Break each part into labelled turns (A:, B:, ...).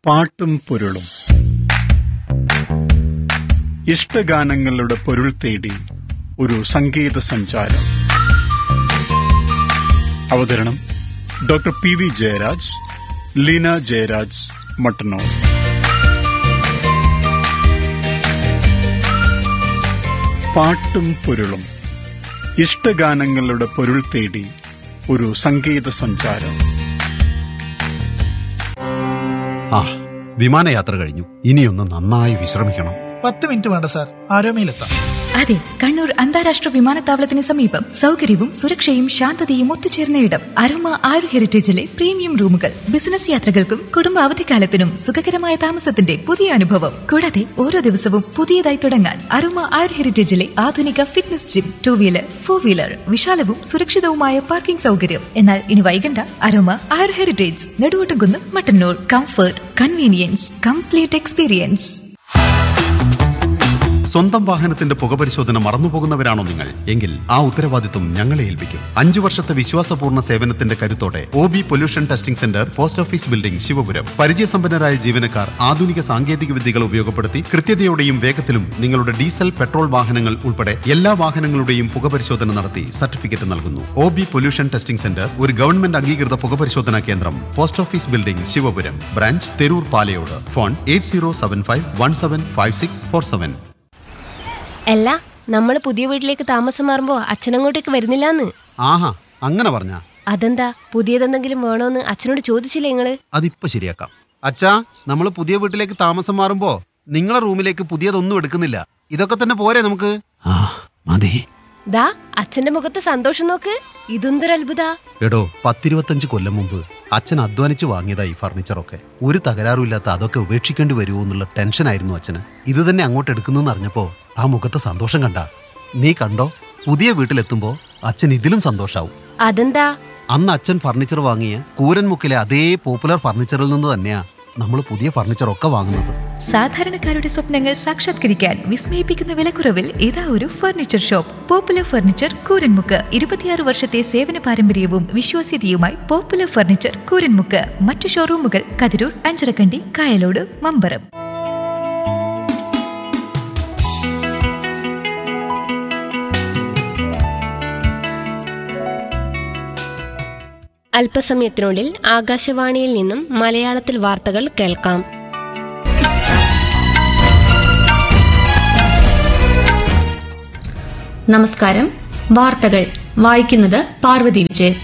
A: പാട്ടും പൊരുളും ഇഷ്ടഗാനങ്ങളുടെ പൊരുൾ തേടി ഒരു സംഗീത സഞ്ചാരം അവതരണം doctor P V Jayaraj Leena Jayaraj Mattannur പാട്ടും പൊരുളും ഇഷ്ടഗാനങ്ങളുടെ പൊരുൾ തേടി ഒരു സംഗീത സഞ്ചാരം
B: ആ വിമാനയാത്ര കഴിഞ്ഞു ഇനിയൊന്ന് നന്നായി വിശ്രമിക്കണം
C: പത്ത് മിനിറ്റ് വേണ്ട സാർ ആരോമയിലെത്താം
D: അതെ കണ്ണൂർ അന്താരാഷ്ട്ര വിമാനത്താവളത്തിന് സമീപം സൗകര്യവും സുരക്ഷയും ശാന്തതയും ഒത്തുചേർന്ന ഇടം അരോമ ആരു ഹെറിറ്റേജിലെ പ്രീമിയം റൂമുകൾ ബിസിനസ് യാത്രകൾക്കും കുടുംബ അവധിക്കാലത്തിനും സുഖകരമായ താമസത്തിന്റെ പുതിയ അനുഭവം കൂടാതെ ഓരോ ദിവസവും പുതിയതായി തുടങ്ങാൻ അരോമ ആരു ഹെറിറ്റേജിലെ ആധുനിക fitness gym two wheeler four wheeler വിശാലവും സുരക്ഷിതവുമായ പാർക്കിംഗ് സൗകര്യം എന്നാൽ ഇനി വൈകണ്ട അരോമ ആരു heritage Neduvottumkunnu Mattannur comfort convenience complete experience
B: സ്വന്തം വാഹനത്തിന്റെ പുകപരിശോധന മറന്നുപോകുന്നവരാണോ നിങ്ങൾ എങ്കിൽ ആ ഉത്തരവാദിത്വം ഞങ്ങളെ ഏൽപ്പിക്കും അഞ്ചു വർഷത്തെ വിശ്വാസപൂർണ്ണ സേവനത്തിന്റെ കരുത്തോടെ O B pollution testing centre post office building Sivapuram പരിചയസമ്പന്നരായ ജീവനക്കാർ ആധുനിക സാങ്കേതിക വിദ്യകൾ ഉപയോഗപ്പെടുത്തി കൃത്യതയോടെയും വേഗത്തിലും നിങ്ങളുടെ ഡീസൽ പെട്രോൾ വാഹനങ്ങൾ ഉൾപ്പെടെ എല്ലാ വാഹനങ്ങളുടെയും പുകപരിശോധന നടത്തി സർട്ടിഫിക്കറ്റ് നൽകുന്നു O B pollution testing centre ഒരു ഗവൺമെന്റ് അംഗീകൃത പുകപരിശോധനാ കേന്ദ്രം post office building Sivapuram branch Theroor Palayode phone eight zero seven five one seven five six four seven
E: അല്ല നമ്മൾ പുതിയ വീട്ടിലേക്ക് താമസം മാറുമ്പോ അച്ഛനങ്ങോട്ടേക്ക് വരുന്നില്ലാന്ന്
B: ആഹാ അങ്ങനെ പറഞ്ഞ
E: അതെന്താ പുതിയതെന്തെങ്കിലും വേണോന്ന് അച്ഛനോട് ചോദിച്ചില്ലേ നിങ്ങള്
B: അതിപ്പോ ശരിയാക്കാം അച്ഛാ നമ്മൾ പുതിയ വീട്ടിലേക്ക് താമസം മാറുമ്പോ നിങ്ങളെ റൂമിലേക്ക് പുതിയതൊന്നും എടുക്കുന്നില്ല ഇതൊക്കെ തന്നെ പോരെ നമുക്ക് ആ മതി
E: ദാ അച്ഛന്റെ മുഖത്ത് സന്തോഷം നോക്ക് ഇതെന്തൊരു അത്ഭുത
B: എടോ പത്തിരുപത്തഞ്ച് കൊല്ലം മുമ്പ് അച്ഛൻ അധ്വാനിച്ച് വാങ്ങിയതാ ഈ ഫർണിച്ചറൊക്കെ ഒരു തകരാറുമില്ലാത്ത അതൊക്കെ ഉപേക്ഷിക്കേണ്ടി വരുമോ എന്നുള്ള ടെൻഷനായിരുന്നു അച്ഛന് ഇത് തന്നെ അങ്ങോട്ട് എടുക്കുന്നെന്ന് അറിഞ്ഞപ്പോ ആ മുഖത്തെ സന്തോഷം കണ്ട നീ കണ്ടോ പുതിയ വീട്ടിലെത്തുമ്പോ അച്ഛൻ ഇതിലും സന്തോഷാവും
E: അതെന്താ
B: അന്ന് അച്ഛൻ ഫർണിച്ചർ വാങ്ങിയ കൂരൻമുക്കിലെ അതേ പോപ്പുലർ ഫർണിച്ചറിൽ നിന്ന് തന്നെയാ നമ്മൾ പുതിയ ഫർണിച്ചറൊക്കെ വാങ്ങുന്നത്
D: സാധാരണക്കാരുടെ സ്വപ്നങ്ങൾ സാക്ഷാത്കരിക്കാൻ വിസ്മയിപ്പിക്കുന്ന വിലക്കുറവിൽ ഇതാ ഒരു furniture shop popular furniture Kooranmukku ഇരുപത്തിയാറ് വർഷത്തെ സേവന പാരമ്പര്യവും വിശ്വാസ്യതയുമായി പോപ്പുലർ ഫർണിച്ചർ കൂരൻമുക്ക് മറ്റു ഷോറൂമുകൾ കതിരൂർ അഞ്ചരക്കണ്ടി കായലോട് മമ്പറം
E: അല്പസമയത്തിനുള്ളിൽ ആകാശവാണിയിൽ നിന്നും മലയാളത്തിൽ വാർത്തകൾ കേൾക്കാം
F: നമസ്കാരം വാർത്തകൾ വായിക്കുന്നത് പാർവതി വിജയൻ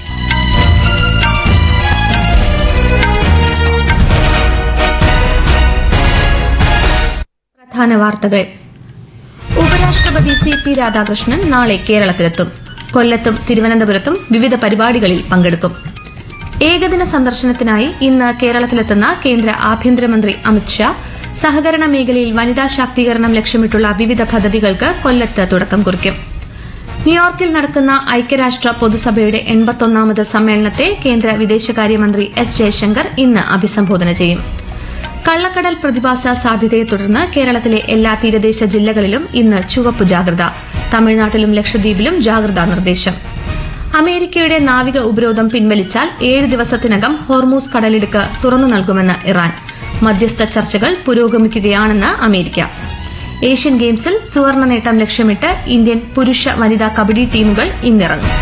F: പ്രധാന വാർത്തകൾ ഉപരാഷ്ട്രപതി സി പി രാധാകൃഷ്ണൻ നാളെ കേരളത്തിലെത്തും കൊല്ലത്തും തിരുവനന്തപുരത്തും വിവിധ പരിപാടികളിൽ പങ്കെടുക്കും ഏകദിന സന്ദർശനത്തിനായി ഇന്ന് കേരളത്തിലെത്തുന്ന കേന്ദ്ര ആഭ്യന്തരമന്ത്രി അമിത്ഷാ സഹകരണ മേഖലയിൽ വനിതാ ശാക്തീകരണം ലക്ഷ്യമിട്ടുള്ള വിവിധ പദ്ധതികൾക്ക് കൊല്ലത്ത് തുടക്കം കുറിക്കും ന്യൂയോർക്കിൽ നടക്കുന്ന ഐക്യരാഷ്ട്ര പൊതുസഭയുടെ എൺപത്തൊന്നാമത് സമ്മേളനത്തെ കേന്ദ്ര വിദേശകാര്യമന്ത്രി എസ് ജയശങ്കർ ഇന്ന് അഭിസംബോധന ചെയ്യും കള്ളക്കടൽ പ്രതിഭാസ സാധ്യതയെ തുടർന്ന് കേരളത്തിലെ എല്ലാ തീരദേശ ജില്ലകളിലും ഇന്ന് ചുവപ്പ് ജാഗ്രത തമിഴ്നാട്ടിലും ലക്ഷദ്വീപിലും ജാഗ്രതാ നിർദ്ദേശം അമേരിക്കയുടെ നാവിക ഉപരോധം പിൻവലിച്ചാൽ ഏഴ് ദിവസത്തിനകം ഹോർമൂസ് കടലിടുക്ക് തുറന്നു നൽകുമെന്ന് ഇറാൻ മധ്യസ്ഥ ചർച്ചകൾ പുരോഗമിക്കുകയാണെന്ന് അമേരിക്ക ഏഷ്യൻ ഗെയിംസിൽ സുവർണ നേട്ടം ലക്ഷ്യമിട്ട് ഇന്ത്യൻ പുരുഷ വനിതാ കബഡി ടീമുകൾ ഇന്നിറങ്ങും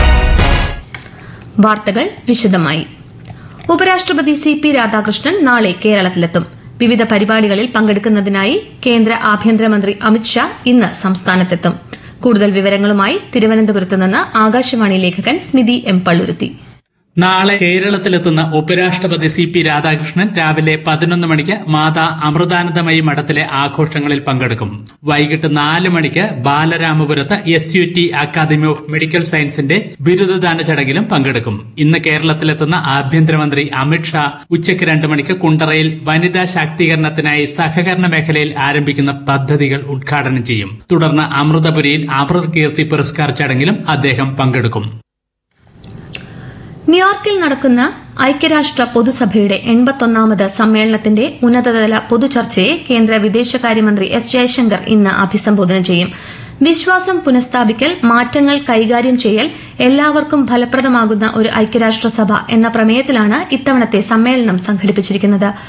F: വാർത്തകൾ വിശദമായി ഉപരാഷ്ട്രപതി സി പി രാധാകൃഷ്ണൻ നാളെ കേരളത്തിലെത്തും വിവിധ പരിപാടികളിൽ പങ്കെടുക്കുന്നതിനായി കേന്ദ്ര ആഭ്യന്തരമന്ത്രി അമിത്ഷാ ഇന്ന് സംസ്ഥാനത്തെത്തും കൂടുതൽ വിവരങ്ങളുമായി തിരുവനന്തപുരത്ത് നിന്ന് ആകാശവാണി ലേഖകൻ സ്മിതി എം പള്ളുരുത്തി
G: നാളെ കേരളത്തിലെത്തുന്ന ഉപരാഷ്ട്രപതി സി പി രാധാകൃഷ്ണൻ രാവിലെ പതിനൊന്ന് മണിക്ക് മാതാ അമൃതാനന്ദമയി മഠത്തിലെ ആഘോഷങ്ങളിൽ പങ്കെടുക്കും വൈകിട്ട് നാല് മണിക്ക് ബാലരാമപുരത്ത് S U T academy of medical സയൻസിന്റെ ബിരുദദാന ചടങ്ങിലും പങ്കെടുക്കും ഇന്ന് കേരളത്തിലെത്തുന്ന ആഭ്യന്തരമന്ത്രി അമിത്ഷാ ഉച്ചയ്ക്ക് രണ്ട് മണിക്ക് കുണ്ടറയിൽ വനിതാ ശാക്തീകരണത്തിനായി സഹകരണ മേഖലയിൽ ആരംഭിക്കുന്ന പദ്ധതികൾ ഉദ്ഘാടനം ചെയ്യും തുടർന്ന് അമൃതപുരിയിൽ അമൃത് കീർത്തി പുരസ്കാർ ചടങ്ങിലും അദ്ദേഹം പങ്കെടുക്കും
F: ന്യൂയോർക്കിൽ നടക്കുന്ന ഐക്യരാഷ്ട്ര പൊതുസഭയുടെ എൺപത്തൊന്നാമത് സമ്മേളനത്തിന്റെ ഉന്നതതല പൊതുചർച്ചയെ കേന്ദ്ര വിദേശകാര്യമന്ത്രി എസ് ജയശങ്കർ ഇന്ന് അഭിസംബോധന ചെയ്യും വിശ്വാസം പുനഃസ്ഥാപിക്കൽ മാറ്റങ്ങൾ കൈകാര്യം ചെയ്യൽ എല്ലാവർക്കും ഫലപ്രദമാകുന്ന ഒരു ഐക്യരാഷ്ട്രസഭ എന്ന പ്രമേയത്തിലാണ് ഇത്തവണത്തെ സമ്മേളനം സംഘടിപ്പിച്ചിരിക്കുന്നത്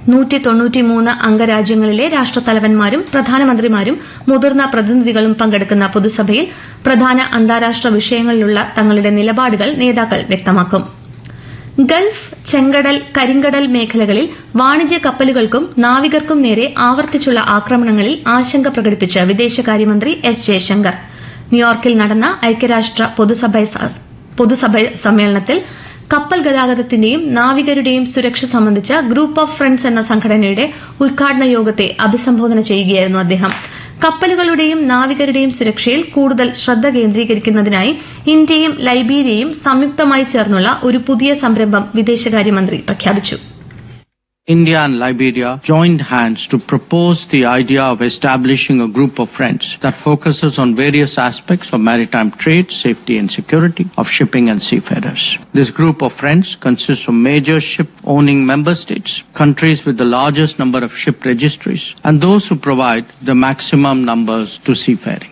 F: നൂറ്റി തൊണ്ണൂറ്റിമൂന്ന് അംഗരാജ്യങ്ങളിലെ രാഷ്ട്രത്തലവന്മാരും പ്രധാനമന്ത്രിമാരും മുതിർന്ന പ്രതിനിധികളും പങ്കെടുക്കുന്ന പൊതുസഭയിൽ പ്രധാന അന്താരാഷ്ട്ര വിഷയങ്ങളിലുള്ള തങ്ങളുടെ നിലപാടുകൾ നേതാക്കൾ വ്യക്തമാക്കും ഗൾഫ് ചെങ്കടൽ കരിങ്കടൽ മേഖലകളിൽ വാണിജ്യ കപ്പലുകൾക്കും നാവികർക്കും നേരെ ആവർത്തിച്ചുള്ള ആക്രമണങ്ങളിൽ ആശങ്ക പ്രകടിപ്പിച്ച് വിദേശകാര്യമന്ത്രി എസ് ജയശങ്കർ ന്യൂയോർക്കിൽ നടന്ന ഐക്യരാഷ്ട്ര പൊതുസഭ പൊതുസഭ സമ്മേളനത്തിൽ കപ്പൽ ഗതാഗതത്തിന്റെയും നാവികരുടെയും സുരക്ഷ സംബന്ധിച്ച ഗ്രൂപ്പ് ഓഫ് ഫ്രണ്ട്സ് എന്ന സംഘടനയുടെ ഉദ്ഘാടന യോഗത്തെ അഭിസംബോധന ചെയ്യുകയായിരുന്നു അദ്ദേഹം കപ്പലുകളുടെയും നാവികരുടെയും സുരക്ഷയിൽ കൂടുതൽ ശ്രദ്ധ കേന്ദ്രീകരിക്കുന്നതിനായി ഇന്ത്യയും ലൈബീരിയയും സംയുക്തമായി ചേർന്നുള്ള ഒരു പുതിയ സംരംഭം വിദേശകാര്യമന്ത്രി പ്രഖ്യാപിച്ചു
H: India and Liberia joined hands to propose the idea of establishing a group of friends that focuses on various aspects of maritime trade, safety and security of shipping and seafarers. This group of friends consists of major ship owning member states, countries with the largest number of ship registries, and those who provide the maximum numbers to seafaring.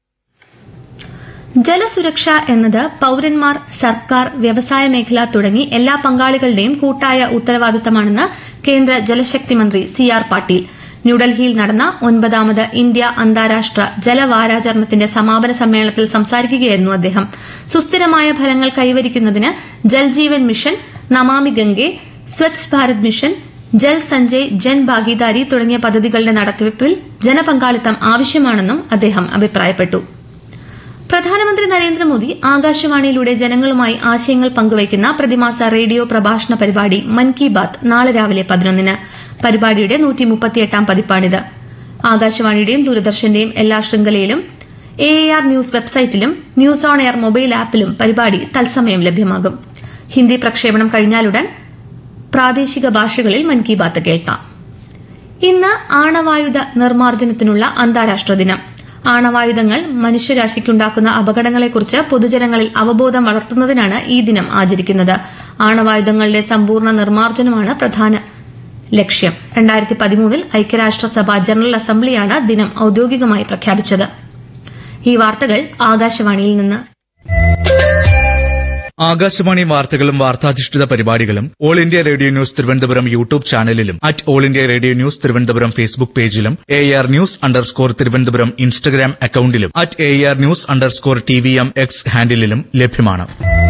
F: ജലസുരക്ഷ എന്നത് പൌരന്മാർ സർക്കാർ വ്യവസായ മേഖല തുടങ്ങി എല്ലാ പങ്കാളികളുടെയും കൂട്ടായ ഉത്തരവാദിത്തമാണെന്ന് കേന്ദ്ര ജലശക്തി മന്ത്രി സി ആർ പാട്ടീൽ ന്യൂഡൽഹിയിൽ നടന്ന ഒൻപതാമത് ഇന്ത്യ അന്താരാഷ്ട്ര ജലവാരാചരണത്തിന്റെ സമാപന സമ്മേളനത്തിൽ സംസാരിക്കുകയായിരുന്നു അദ്ദേഹം സുസ്ഥിരമായ ഫലങ്ങൾ കൈവരിക്കുന്നതിന് ജൽജീവൻ മിഷൻ നമാമി ഗംഗെ സ്വച്ഛ് ഭാരത് മിഷൻ ജൽ സഞ്ജയ് ജൻ ഭാഗീദാരി തുടങ്ങിയ പദ്ധതികളുടെ നടത്തിപ്പിൽ ജനപങ്കാളിത്തം ആവശ്യമാണെന്നും അദ്ദേഹം അഭിപ്രായപ്പെട്ടു പ്രധാനമന്ത്രി നരേന്ദ്രമോദി ആകാശവാണിയിലൂടെ ജനങ്ങളുമായി ആശയങ്ങൾ പങ്കുവയ്ക്കുന്ന പ്രതിമാസ റേഡിയോ പ്രഭാഷണ പരിപാടി മൻ കി ബാത് നാളെ രാവിലെ പതിനൊന്നിന് പരിപാടിയുടെ നൂറ്റി മുപ്പത്തിയെട്ടാം പതിപ്പാണിത് ആകാശവാണിയുടെയും ദൂരദർശന്റെയും എല്ലാ ശൃംഖലയിലും എ ആർ ന്യൂസ് വെബ്സൈറ്റിലും ന്യൂസ് ഓൺ എയർ മൊബൈൽ ആപ്പിലും പരിപാടി തത്സമയം ലഭ്യമാകും ഹിന്ദി പ്രക്ഷേപണം കഴിഞ്ഞാലുടൻ പ്രാദേശിക ഭാഷകളിൽ മൻ കി ബാത്ത് കേൾക്കാം ഇന്ന് ആണവായുധ നിർമ്മാർജ്ജനത്തിനുള്ള അന്താരാഷ്ട്ര ദിനം ആണവായുധങ്ങൾ മനുഷ്യരാശിക്കുണ്ടാക്കുന്ന അപകടങ്ങളെക്കുറിച്ച് പൊതുജനങ്ങളിൽ അവബോധം വളർത്തുന്നതിനാണ് ഈ ദിനം ആചരിക്കുന്നത് ആണവായുധങ്ങളുടെ സമ്പൂർണ്ണ നിർമ്മാർജ്ജനമാണ് പ്രധാന ലക്ഷ്യം രണ്ടായിരത്തി പതിമൂന്നിൽ ഐക്യരാഷ്ട്രസഭ ജനറൽ അസംബ്ലിയാണ് ദിനം ഔദ്യോഗികമായി പ്രഖ്യാപിച്ചത് ഈ വാർത്തകൾ ആകാശവാണിയിൽ നിന്ന്
I: ആകാശവാണി വാർത്തകളും വാർത്താധിഷ്ഠിത പരിപാടികളും all India radio news Thiruvananthapuram YouTube ചാനലിലും at all India radio news Thiruvananthapuram Facebook പേജിലും A R news underscore Thiruvananthapuram Instagram അക്കൌണ്ടിലും at A R news underscore T V M X ഹാൻഡിലും ലഭ്യമാണ്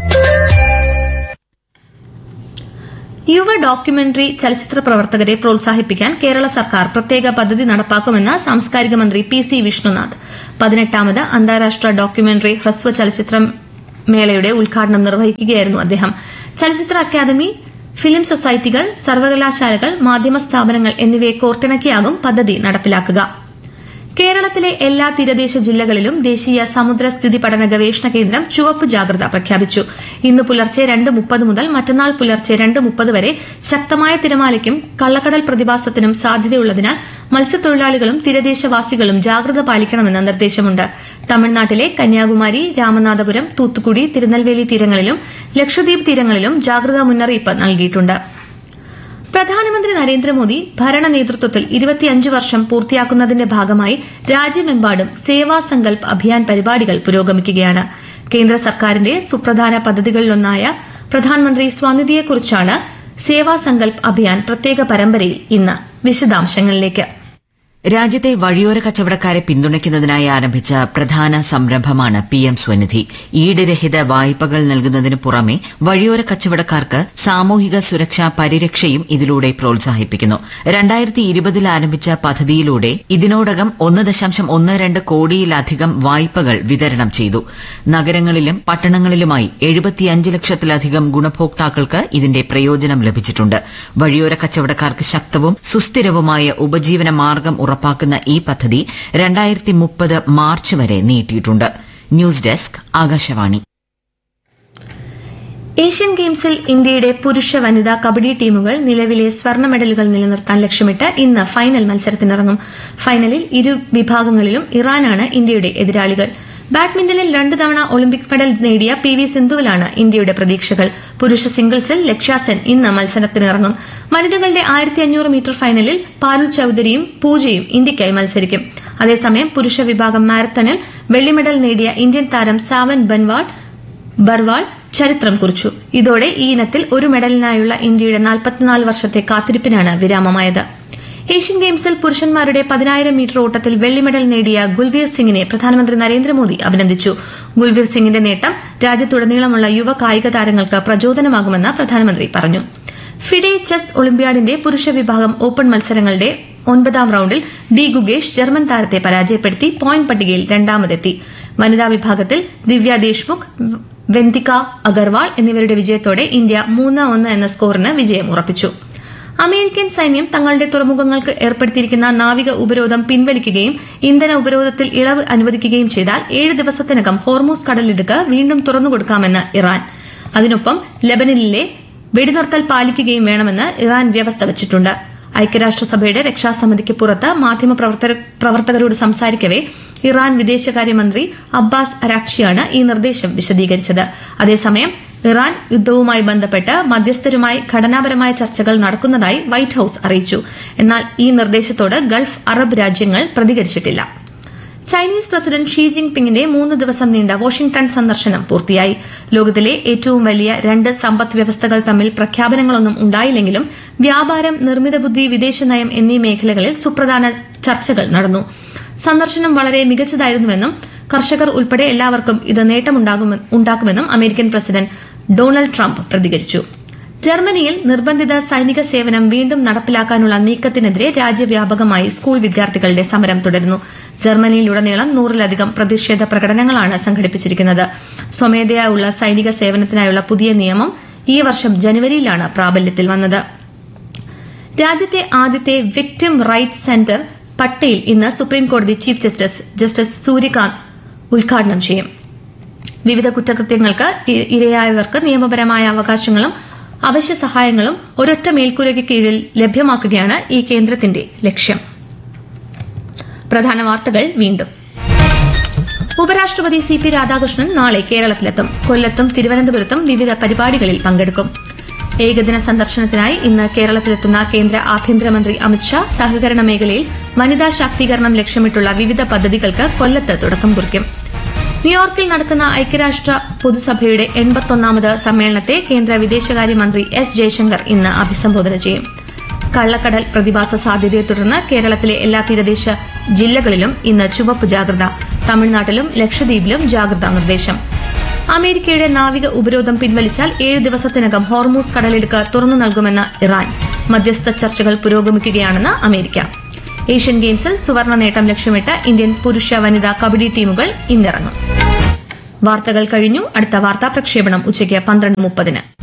F: യുവ ഡോക്യുമെന്ററി ചലച്ചിത്ര പ്രവർത്തകരെ പ്രോത്സാഹിപ്പിക്കാൻ കേരള സർക്കാർ പ്രത്യേക പദ്ധതി നടപ്പാക്കുമെന്ന് സാംസ്കാരിക മന്ത്രി പി സി വിഷ്ണുനാഥ് പതിനെട്ടാമത് അന്താരാഷ്ട്ര ഡോക്യുമെന്ററി ഹ്രസ്വ ചലച്ചിത്ര മേളയുടെ ഉദ്ഘാടനം നിർവഹിക്കുകയായിരുന്നു അദ്ദേഹം ചലച്ചിത്ര അക്കാദമി ഫിലിം സൊസൈറ്റികൾ സർവകലാശാലകൾ മാധ്യമ സ്ഥാപനങ്ങൾ എന്നിവയെ കോർത്തിണക്കിയാകും പദ്ധതി നടപ്പിലാക്കുക കേരളത്തിലെ എല്ലാ തീരദേശ ജില്ലകളിലും ദേശീയ സമുദ്ര സ്ഥിതി പഠന ഗവേഷണ കേന്ദ്രം ചുവപ്പ് ജാഗ്രത പ്രഖ്യാപിച്ചു ഇന്ന് പുലർച്ചെ രണ്ട് മുപ്പത് മുതൽ മറ്റന്നാൾ പുലർച്ചെ രണ്ട് മുപ്പത് വരെ ശക്തമായ തിരമാലയ്ക്കും കള്ളക്കടൽ പ്രതിഭാസത്തിനും സാധ്യതയുള്ളതിനാൽ മത്സ്യത്തൊഴിലാളികളും തീരദേശവാസികളും ജാഗ്രത പാലിക്കണമെന്ന് നിർദ്ദേശമുണ്ട് തമിഴ്നാട്ടിലെ കന്യാകുമാരി രാമനാഥപുരം തൂത്തുക്കുടി തിരുനെൽവേലി തീരങ്ങളിലും ലക്ഷദ്വീപ് തീരങ്ങളിലും ജാഗ്രതാ മുന്നറിയിപ്പ് നൽകിയിട്ടുണ്ട് പ്രധാനമന്ത്രി നരേന്ദ്രമോദി ഭരണ നേതൃത്വത്തിൽ ഇരുപത്തിയഞ്ച് വർഷം പൂർത്തിയാക്കുന്നതിന്റെ ഭാഗമായി രാജ്യമെമ്പാടും സേവാ സങ്കൽപ് അഭിയാൻ പരിപാടികൾ പുരോഗമിക്കുകയാണ് കേന്ദ്ര സർക്കാരിന്റെ സുപ്രധാന പദ്ധതികളിലൊന്നായ പ്രധാനമന്ത്രി സ്വനിധിയെക്കുറിച്ചാണ് സേവാ സങ്കൽപ് അഭിയാൻ പ്രത്യേക പരമ്പരയിൽ ഇന്ന് വിശദാംശങ്ങളിലേക്ക്
J: രാജ്യത്തെ വഴിയോര കച്ചവടക്കാരെ പിന്തുണയ്ക്കുന്നതിനായി ആരംഭിച്ച പ്രധാന സംരംഭമാണ് പി എം സ്വനിധി ഈടുരഹിത വായ്പകൾ നൽകുന്നതിന് പുറമെ വഴിയോര കച്ചവടക്കാർക്ക് സാമൂഹിക സുരക്ഷാ പരിരക്ഷയും ഇതിലൂടെ പ്രോത്സാഹിപ്പിക്കുന്നു രണ്ടായിരത്തി ഇരുപതിൽ ആരംഭിച്ച പദ്ധതിയിലൂടെ ഇതിനോടകം ഒന്ന് ദശാംശം ഒന്ന് രണ്ട് കോടിയിലധികം വായ്പകൾ വിതരണം ചെയ്തു നഗരങ്ങളിലും പട്ടണങ്ങളിലുമായി എഴുപത്തിയഞ്ച് ലക്ഷത്തിലധികം ഗുണഭോക്താക്കൾക്ക് ഇതിന്റെ പ്രയോജനം ലഭിച്ചിട്ടുണ്ട് വഴിയോര കച്ചവടക്കാർക്ക് ശക്തവും സുസ്ഥിരവുമായ ഉപജീവന മാർഗം ഉറപ്പാക്കുന്ന ഈ പദ്ധതി രണ്ടായിരത്തി മുപ്പത് മാർച്ച് വരെ നീട്ടിയിട്ടുണ്ട് ന്യൂസ് ഡെസ്ക് ആകാശവാണി
F: ഏഷ്യൻ ഗെയിംസിൽ ഇന്ത്യയുടെ പുരുഷ വനിതാ കബഡി ടീമുകൾ നിലവിലെ സ്വർണ്ണ മെഡലുകൾ നിലനിർത്താൻ ലക്ഷ്യമിട്ട് ഇന്ന് ഫൈനൽ മത്സരത്തിനിറങ്ങും ഫൈനലിൽ ഇരു വിഭാഗങ്ങളിലും ഇറാനാണ് ഇന്ത്യയുടെ എതിരാളികൾ ബാഡ്മിന്റണിൽ രണ്ട് തവണ ഒളിമ്പിക് മെഡൽ നേടിയ പി വി സിന്ധുവിലാണ് ഇന്ത്യയുടെ പ്രതീക്ഷകൾ പുരുഷ സിംഗിൾസിൽ ലക്ഷ്യാസെൻ ഇന്ന് മത്സരത്തിനിറങ്ങും വനിതകളുടെ ആയിരത്തി അഞ്ഞൂറ് മീറ്റർ ഫൈനലിൽ പാരുൽ ചൌധരിയും പൂജയും ഇന്ത്യയ്ക്കായി മത്സരിക്കും അതേസമയം പുരുഷ വിഭാഗം മാരത്തണിൽ വെള്ളി മെഡൽ നേടിയ ഇന്ത്യൻ താരം സാവൻ ബൻവാൾ ബർവാൾ ചരിത്രം കുറിച്ചു ഇതോടെ ഈ ഇനത്തിൽ ഒരു മെഡലിനായുള്ള ഇന്ത്യയുടെ നാൽപ്പത്തിനാല് വർഷത്തെ കാത്തിരിപ്പിനാണ് വിരാമമായത് ഏഷ്യൻ ഗെയിംസിൽ പുരുഷന്മാരുടെ പതിനായിരം മീറ്റർ ഓട്ടത്തിൽ വെള്ളി മെഡൽ നേടിയ ഗുൽവീർ സിംഗിനെ പ്രധാനമന്ത്രി നരേന്ദ്രമോദി അഭിനന്ദിച്ചു ഗുൽവീർ സിംഗിന്റെ നേട്ടം രാജ്യത്തുടനീളമുള്ള യുവ കായിക താരങ്ങൾക്ക് പ്രചോദനമാകുമെന്ന് പ്രധാനമന്ത്രി പറഞ്ഞു ഫിഡെ ചെസ് ഒളിമ്പ്യാഡിന്റെ പുരുഷ വിഭാഗം ഓപ്പൺ മത്സരങ്ങളുടെ ഒൻപതാം റൌണ്ടിൽ ഡി ഗുഗേഷ് ജർമ്മൻ താരത്തെ പരാജയപ്പെടുത്തി പോയിന്റ് പട്ടികയിൽ രണ്ടാമതെത്തി വനിതാ വിഭാഗത്തിൽ ദിവ്യ ദേശ്മുഖ് വെന്തിക അഗർവാൾ എന്നിവരുടെ വിജയത്തോടെ ഇന്ത്യ മൂന്ന് ഒന്ന് എന്ന സ്കോറിന് വിജയം ഉറപ്പിച്ചു അമേരിക്കൻ സൈന്യം തങ്ങളുടെ തുറമുഖങ്ങൾക്ക് ഏർപ്പെടുത്തിയിരിക്കുന്ന നാവിക ഉപരോധം പിൻവലിക്കുകയും ഇന്ധന ഉപരോധത്തിൽ ഇളവ് അനുവദിക്കുകയും ചെയ്താൽ ഏഴ് ദിവസത്തിനകം ഹോർമൂസ് കടലിടുക്ക് വീണ്ടും തുറന്നുകൊടുക്കാമെന്ന് ഇറാൻ അതിനൊപ്പം ലബനനിലെ വെടിനിർത്തൽ പാലിക്കുകയും വേണമെന്ന് ഇറാൻ വ്യവസ്ഥ വച്ചിട്ടുണ്ട് ഐക്യരാഷ്ട്രസഭയുടെ രക്ഷാസമിതിക്ക് പുറത്ത് മാധ്യമപ്രവർത്തക- പ്രവർത്തകരോട് സംസാരിക്കവെ ഇറാൻ വിദേശകാര്യമന്ത്രി അബ്ബാസ് അരാക്ഷിയാണ് ഈ നിർദ്ദേശം വിശദീകരിച്ചത് അതേസമയം ഇറാൻ യുദ്ധവുമായി ബന്ധപ്പെട്ട് മധ്യസ്ഥരുമായി ഘടനാപരമായ ചർച്ചകൾ നടക്കുന്നതായി വൈറ്റ് ഹൌസ് അറിയിച്ചു എന്നാൽ ഈ നിർദ്ദേശത്തോട് ഗൾഫ് അറബ് രാജ്യങ്ങൾ പ്രതികരിച്ചിട്ടില്ല ചൈനീസ് പ്രസിഡന്റ് ഷീ ജിങ് പിങ്ങിന്റെ മൂന്ന് ദിവസം നീണ്ട വാഷിംഗ്ടൺ സന്ദർശനം പൂർത്തിയായി ലോകത്തിലെ ഏറ്റവും വലിയ രണ്ട് സമ്പദ് വ്യവസ്ഥകൾ തമ്മിൽ പ്രഖ്യാപനങ്ങളൊന്നും ഉണ്ടായില്ലെങ്കിലും വ്യാപാരം നിർമ്മിത ബുദ്ധി വിദേശനയം എന്നീ മേഖലകളിൽ സുപ്രധാന ചർച്ചകൾ നടന്നു സന്ദർശനം വളരെ മികച്ചതായിരുന്നുവെന്നും കർഷകർ ഉൾപ്പെടെ എല്ലാവർക്കും ഇത് നേട്ടമുണ്ടാകുമെ- ഉണ്ടാക്കുമെന്നും അമേരിക്കൻ പ്രസിഡന്റ് ഡൊണാൾഡ് ട്രംപ് പ്രതികരിച്ചു ജർമ്മനിയിൽ നിർബന്ധിത സൈനിക സേവനം വീണ്ടും നടപ്പിലാക്കാനുള്ള നീക്കത്തിനെതിരെ രാജ്യവ്യാപകമായി സ്കൂൾ വിദ്യാർത്ഥികളുടെ സമരം തുടരുന്നു ജർമ്മനിയിലുടനീളം നൂറിലധികം പ്രതിഷേധ പ്രകടനങ്ങളാണ് സംഘടിപ്പിച്ചിരിക്കുന്നത് സ്വമേധയാ ഉള്ള സൈനിക സേവനത്തിനായുള്ള പുതിയ നിയമം ഈ വർഷം ജനുവരിയിലാണ് പ്രാബല്യത്തിൽ വന്നത് രാജ്യത്തെ ആദ്യത്തെ വിക്ടിം റൈറ്റ്സ് സെന്റർ പട്ടയിൽ ഇന്ന് സുപ്രീംകോടതി ചീഫ് ജസ്റ്റിസ് ജസ്റ്റിസ് സൂര്യകാന്ത് ഉദ്ഘാടനം ചെയ്യും വിവിധ കുറ്റകൃത്യങ്ങൾക്ക് ഇ- ഇരയായവർക്ക് നിയമപരമായ അവകാശങ്ങളും അവശ്യ സഹായങ്ങളും ഒരൊറ്റ മേൽക്കൂരയ്ക്ക് കീഴിൽ ലഭ്യമാക്കുകയാണ് ഈ കേന്ദ്രത്തിന്റെ ലക്ഷ്യം പ്രധാന വാർത്തകൾ വീണ്ടും ഉപരാഷ്ട്രപതി സി പി രാധാകൃഷ്ണൻ നാളെ കേരളത്തിലെത്തും കൊല്ലത്തും തിരുവനന്തപുരത്തും വിവിധ പരിപാടികളിൽ പങ്കെടുക്കും ഏകദിന സന്ദർശനത്തിനായി ഇന്ന് കേരളത്തിലെത്തുന്ന കേന്ദ്ര ആഭ്യന്തരമന്ത്രി അമിത്ഷാ സഹകരണ മേഖലയിൽ വനിതാ ശാക്തീകരണം ലക്ഷ്യമിട്ടുള്ള വിവിധ പദ്ധതികൾക്ക് കൊല്ലത്ത് തുടക്കം കുറിക്കും ന്യൂയോർക്കിൽ നടക്കുന്ന ഐക്യരാഷ്ട്ര പൊതുസഭയുടെ എൺപത്തൊന്നാമത് സമ്മേളനത്തെ കേന്ദ്ര വിദേശകാര്യമന്ത്രി എസ് ജയശങ്കർ ഇന്ന് അഭിസംബോധന ചെയ്യും കള്ളക്കടൽ പ്രതിഭാസ സാധ്യതയെ തുടർന്ന് കേരളത്തിലെ എല്ലാ തീരദേശ ജില്ലകളിലും ഇന്ന് ചുവപ്പ് ജാഗ്രത തമിഴ്നാട്ടിലും ലക്ഷദ്വീപിലും ജാഗ്രതാ നിർദ്ദേശം അമേരിക്കയുടെ നാവിക ഉപരോധം പിൻവലിച്ചാൽ ഏഴ് ദിവസത്തിനകം ഹോർമൂസ് കടലിടുക്ക് തുറന്നു നൽകുമെന്ന് ഇറാൻ മധ്യസ്ഥ ചർച്ചകൾ പുരോഗമിക്കുകയാണെന്ന് അമേരിക്ക ഏഷ്യൻ ഗെയിംസിൽ സുവർണ നേട്ടം ലക്ഷ്യമിട്ട് ഇന്ത്യൻ പുരുഷ വനിതാ കബഡി ടീമുകൾ ഇന്നിറങ്ങും വാർത്തകൾ കഴിഞ്ഞു അടുത്ത വാർത്താ പ്രക്ഷേപണം ഉച്ചയ്ക്ക് പന്ത്രണ്ട് മുപ്പതിന്